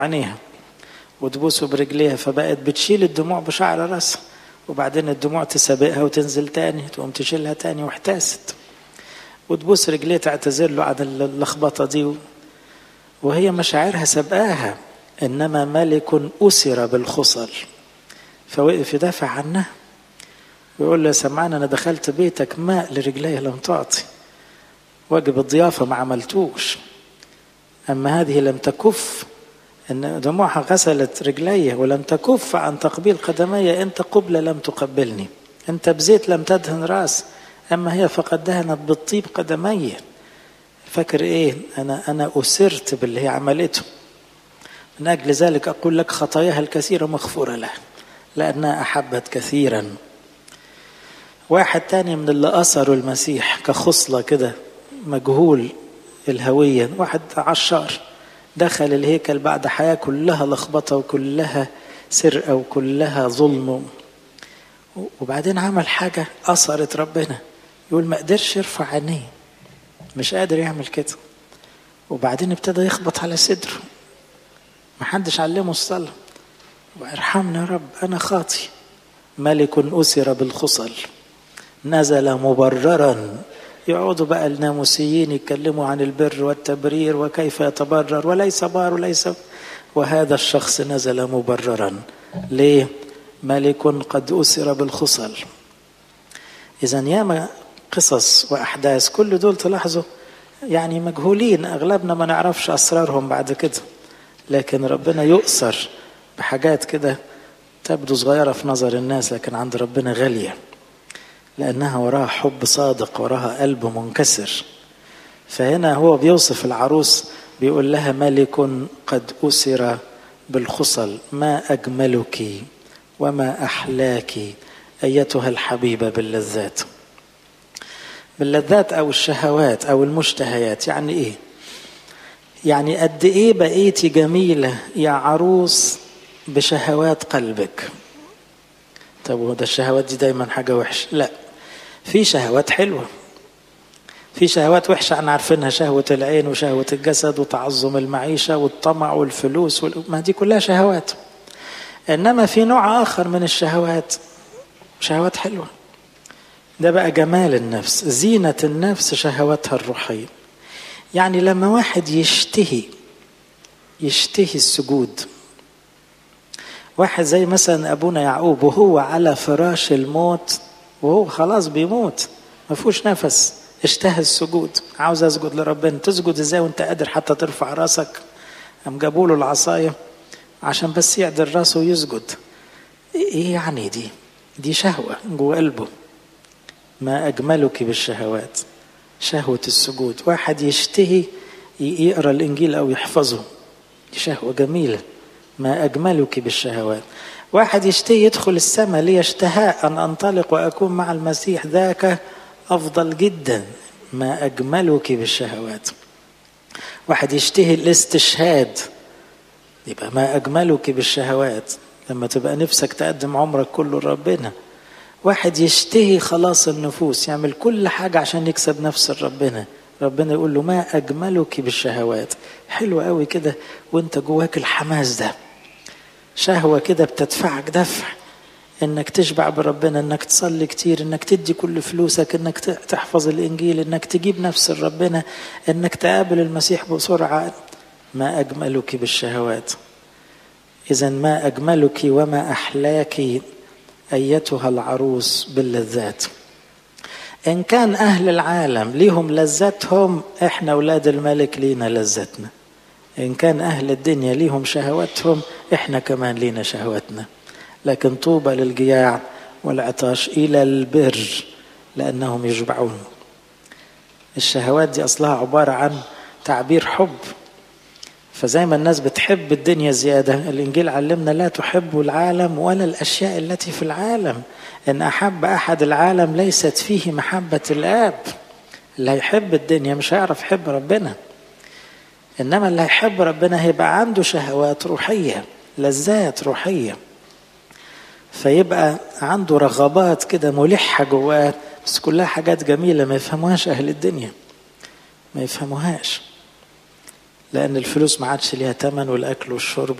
عينيها وتبوسه برجليها فبقت بتشيل الدموع بشعر راسها وبعدين الدموع تسابقها وتنزل تاني تقوم تشيلها تاني واحتاست وتبوس رجليه تعتذر له عن اللخبطة دي وهي مشاعرها سبقاها إنما ملك أسر بالخصل فوقف يدافع عنها ويقول له سمعان أنا دخلت بيتك ماء لرجلي لم تعطي واجب الضيافة ما عملتوش أما هذه لم تكف إن دموعها غسلت رجلي ولم تكف عن تقبيل قدمي أنت قبل لم تقبلني أنت بزيت لم تدهن راس أما هي فقد دهنت بالطيب قدمي فاكر إيه أنا أنا أسرت باللي هي عملته من أجل ذلك أقول لك خطاياها الكثيرة مغفورة لها لأنها أحبت كثيرا واحد تاني من اللي أثروا المسيح كخصلة كده مجهول الهوية واحد عشار دخل الهيكل بعد حياة كلها لخبطة وكلها سرقة وكلها ظلم وبعدين عمل حاجة أثرت ربنا يقول ما قدرش يرفع عينيه مش قادر يعمل كده وبعدين ابتدى يخبط على صدره محدش علمه الصلاة وارحمني يا رب أنا خاطي ملك أسر بالخصل نزل مبررا يقعدوا بقى الناموسيين يتكلموا عن البر والتبرير وكيف يتبرر وليس بار وليس وهذا الشخص نزل مبررا ليه ملك قد أسر بالخصل إذا ياما قصص وأحداث كل دول تلاحظوا يعني مجهولين أغلبنا ما نعرفش أسرارهم بعد كده لكن ربنا يؤثر بحاجات كده تبدو صغيرة في نظر الناس لكن عند ربنا غالية لأنها وراها حب صادق وراها قلب منكسر فهنا هو بيوصف العروس بيقول لها ملك قد أسر بالخصل ما أجملك وما أحلاك أيتها الحبيبة باللذات باللذات أو الشهوات أو المشتهيات يعني إيه يعني قد إيه بقيتي جميلة يا عروس بشهوات قلبك طب وده الشهوات دي دايما حاجة وحشة لا في شهوات حلوة في شهوات وحشة احنا عارفينها شهوة العين وشهوة الجسد وتعظم المعيشة والطمع والفلوس وال... ما دي كلها شهوات إنما في نوع آخر من الشهوات شهوات حلوة ده بقى جمال النفس زينة النفس شهواتها الروحية يعني لما واحد يشتهي يشتهي السجود واحد زي مثلا ابونا يعقوب وهو على فراش الموت وهو خلاص بيموت ما فيهوش نفس اشتهى السجود عاوز اسجد لربنا تسجد ازاي وانت قادر حتى ترفع راسك قام جابوا له العصايه عشان بس يعدل راسه ويسجد ايه يعني دي دي شهوه جوه قلبه ما اجملك بالشهوات شهوه السجود واحد يشتهي يقرا الانجيل او يحفظه دي شهوه جميله ما أجملك بالشهوات واحد يشتهي يدخل السماء لي اشتهاء أن أنطلق وأكون مع المسيح ذاك أفضل جدا ما أجملك بالشهوات واحد يشتهي الاستشهاد يبقى ما أجملك بالشهوات لما تبقى نفسك تقدم عمرك كله لربنا واحد يشتهي خلاص النفوس يعمل كل حاجة عشان يكسب نفس ربنا ربنا يقول له ما أجملك بالشهوات حلو قوي كده وانت جواك الحماس ده شهوة كده بتدفعك دفع انك تشبع بربنا انك تصلي كتير انك تدي كل فلوسك انك تحفظ الانجيل انك تجيب نفس ربنا انك تقابل المسيح بسرعة ما أجملك بالشهوات إذا ما أجملك وما أحلاك أيتها العروس باللذات إن كان أهل العالم ليهم لذتهم إحنا أولاد الملك لينا لذتنا إن كان أهل الدنيا ليهم شهواتهم إحنا كمان لينا شهواتنا لكن طوبى للجياع والعطاش إلى البر لأنهم يشبعون الشهوات دي أصلها عبارة عن تعبير حب فزي ما الناس بتحب الدنيا زيادة الإنجيل علمنا لا تحبوا العالم ولا الأشياء التي في العالم إن أحب أحد العالم ليست فيه محبة الآب اللي هيحب الدنيا مش هيعرف يحب ربنا إنما اللي هيحب ربنا هيبقى عنده شهوات روحية لذات روحية فيبقى عنده رغبات كده ملحة جواه بس كلها حاجات جميلة ما يفهموهاش أهل الدنيا ما يفهموهاش لأن الفلوس ما عادش ليها تمن والأكل والشرب